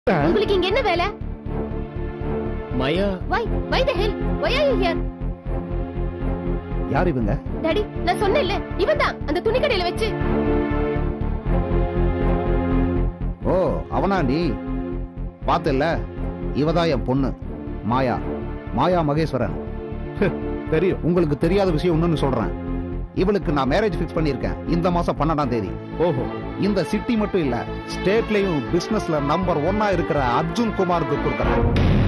உங்களுக்கு இங்க என்ன வேலை Maya why why the hell why are you here யார் இவங்க டாடி நான் சொன்னேன்ல இவன் தான் அந்த துணி கடையில வச்சு ஓ அவனாண்டி பார்த்தல்ல இவதான் என் பொண்ணு மாயா மாயா மகேஸ்வரன் தெரியும் உங்களுக்கு தெரியாத விஷயம் ஒண்ணுன்னு சொல்றேன் இவளுக்கு நான் மேரேஜ் ஃபிக்ஸ் பண்ணிருக்கேன் இந்த மாசம் பன்னெண்டாம் தேதி ஓஹோ இந்த சிட்டி மட்டும் இல்ல ஸ்டேட்லயும் பிசினஸ்ல நம்பர் ஒன்னா இருக்கிற அர்ஜுன் குமாருக்கு கொடுக்கறேன்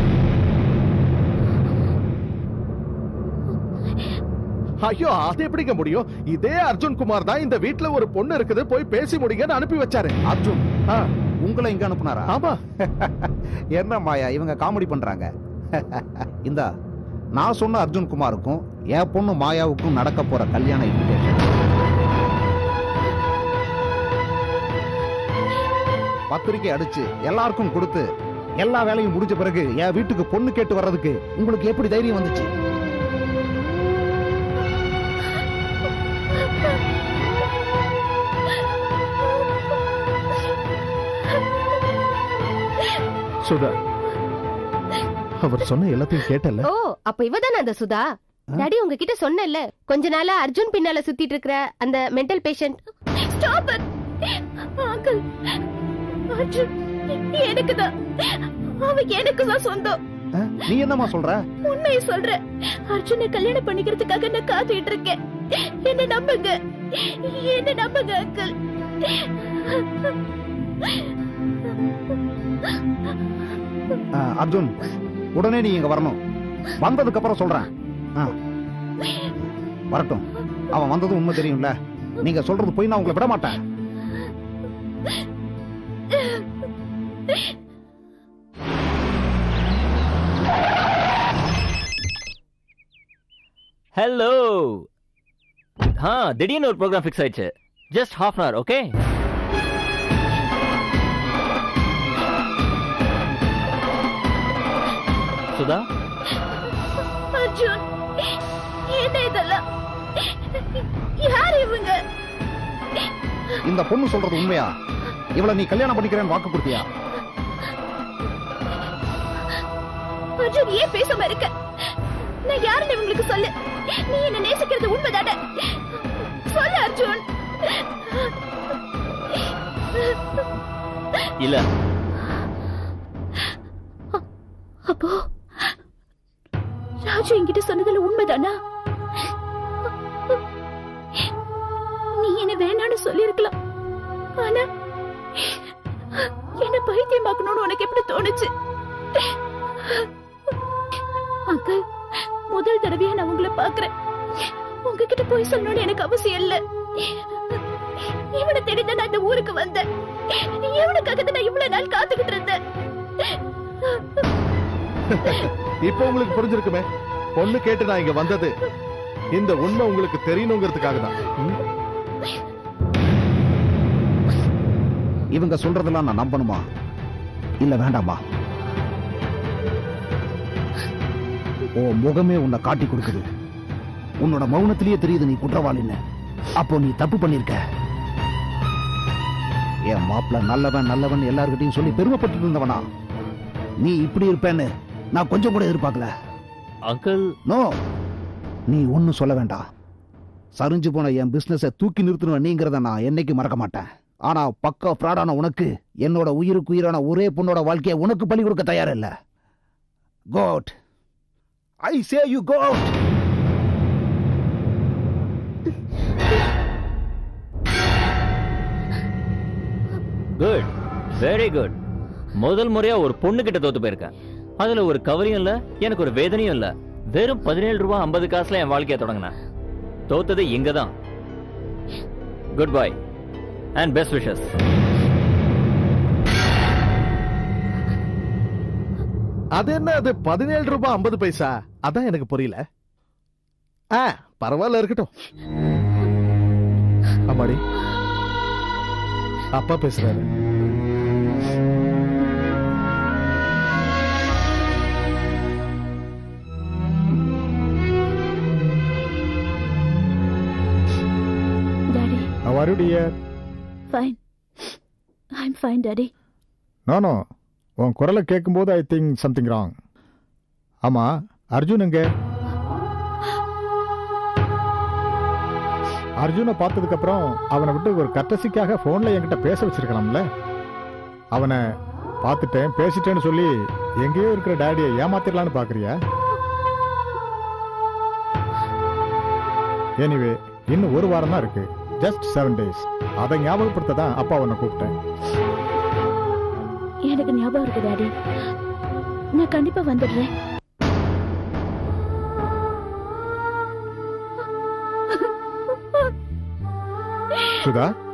ஐயோ அது எப்படிங்க முடியும் இதே அர்ஜுன் குமார் தான் இந்த வீட்ல ஒரு பொண்ணு இருக்குது போய் பேசி முடிங்கன்னு அனுப்பி வச்சாரு அர்ஜுன் ஆ, உங்களை இங்க அனுப்புனாரா ஆமா என்ன மாயா இவங்க காமெடி பண்றாங்க இந்த நான் சொன்ன அர்ஜுன் குமாருக்கும் என் பொண்ணு மாயாவுக்கும் நடக்க போற கல்யாண இன்விடேஷன் பத்திரிக்கை அடிச்சு எல்லாருக்கும் கொடுத்து எல்லா வேலையும் முடிஞ்ச பிறகு என் வீட்டுக்கு பொண்ணு கேட்டு வர்றதுக்கு உங்களுக்கு எப்படி தைரியம் வந்துச்சு சுதா அவர் சொன்ன எல்லாத்தையும் கேட்டல ஓ அப்ப இவ தானே அந்த சுதா டாடி உங்ககிட்ட சொன்னேன்ல கொஞ்ச நாளா அர்ஜுன் பின்னால சுத்திட்டு இருக்கிற அந்த mental patient stop it uncle Arjun எனக்கு தான் அவ எனக்கு தான் சொந்தம் அஹ், நீ என்னம்மா சொல்ற உண்மையை சொல்றேன் அர்ஜுனை கல்யாணம் பண்ணிக்கிறதுக்காக நான் காத்துட்டு இருக்கேன் என்ன நம்புங்க என்ன நம்புங்க அங்கிள் அஹ், அர்ஜுன் உடனே நீ இங்க வரணும் வந்ததுக்கு அப்புறம் சொல்றேன் ஆ. வரட்டும் அவன் வந்ததும் உண்மை தெரியும்ல நீங்க சொல்றது போய் நான் உங்களை விட மாட்டேன் ஹலோ ஆ திடீர்னு ஒரு ப்ரோக்ராம் ஃபிக்ஸ் ஆயிடுச்சு just half an hour okay Sudha Arjun என்ன இதெல்லாம் யார் இவங்க இந்த பொண்ணு சொல்றது உண்மையா இவளை நீ கல்யாணம் பண்ணிக்கிறேன்னு வாக்கு கொடுத்தியா அர்ஜுன் ஏன் பேசாம இருக்க நான் யாருன்னு இவங்களுக்கு சொல்லு நீ என்ன நேசிக்கிறது உண்மைதானே சொல்லு அர்ஜுன் இல்ல அப்போ ராஜு என்கிட்ட சொன்னதுல உண்மைதானா நீ என்ன வேணான்னு சொல்லிருக்கலாம் ஆனா என்ன பைத்தியமாக்கணும்னு உனக்கு எப்படி தோணுச்சு அங்கிள் முதல் தடவையா நான் உங்களை பாக்குறேன் உங்ககிட்ட போய் சொல்லணும்னு எனக்கு அவசியம் இல்ல இவனை தேடிதான் நான் இந்த ஊருக்கு வந்தேன் இவனுக்காக தான் நான் இவ்வளவு நாள் காத்துக்கிட்டு இருந்தேன் இப்போ உங்களுக்கு புரிஞ்சிருக்குமே பொண்ணு கேட்டு நான் இங்க வந்தது இந்த உண்மை உங்களுக்கு தெரியணுங்கிறதுக்காக தான் ம்? இவங்க சொல்றதெல்லாம் நான் நம்பணுமா இல்ல வேண்டாமா ஓ முகமே உன்னை காட்டி கொடுக்குது உன்னோட மௌனத்திலேயே தெரியுது நீ குற்றவாளின்னு அப்போ நீ தப்பு பண்ணிருக்க என் மாப்பிள்ள நல்லவன் நல்லவன் எல்லார்கிட்டயும் சொல்லி பெருமைப்பட்டு இருந்தவனா நீ இப்படி இருப்பேன்னு நான் கொஞ்சம் கூட எதிர்பார்க்கல அங்கிள் நோ நீ ஒன்னும் சொல்ல வேண்டாம் சரிஞ்சு போன என் பிசினஸ தூக்கி நிறுத்தணும் நீங்கிறத நான் என்னைக்கு மறக்க மாட்டேன் ஆனா பக்கா ஃப்ராடான உனக்கு என்னோட உயிருக்கு உயிரான ஒரே பொண்ணோட வாழ்க்கையை உனக்கு பலி கொடுக்க தயார் இல்ல God I say you God good very good முதல் முறையா ஒரு பொண்ணு கிட்ட தோத்து போயிருக்கேன் அதுல ஒரு கவரியும் இல்ல எனக்கு ஒரு வேதனையும் இல்ல வெறும் பதினேழு ரூபாய் ஐம்பது காசுல என் வாழ்க்கைய தொடங்கினேன் தோத்தது இங்க தான் goodbye and best wishes அது என்ன அது பதினேழு ரூபாய் ஐம்பது பைசா அதான் எனக்கு புரியல ஆ பரவாயில்ல இருக்கட்டும் அம்மாடி அப்பா பேசுறாரு daddy How are you, dear? Fine I am fine daddy No, no. உன் குரலை கேட்கும்போது ஐ திங்க் சம்திங் ராங் ஆமா அர்ஜுன் எங்க அர்ஜுனை பார்த்ததுக்கு அப்புறம் அவனை விட்டு ஒரு கட்டசிக்காக ஃபோன்ல என்கிட்ட பேச வச்சிருக்கலாம்ல அவனை பார்த்துட்டேன் பேசிட்டேன்னு சொல்லி எங்கேயோ இருக்கிற டேடியை ஏமாத்திரலான்னு பாக்குறியா எனிவே இன்னும் ஒரு வாரம் தான் இருக்கு ஜஸ்ட் செவன் டேஸ் அதை ஞாபகப்படுத்த தான் அப்பா உன்னை கூப்பிட்டேன் எனக்கு ஞாபகம் இருக்கு டாடி நான் கண்டிப்பா வந்துடுறேன் சுதா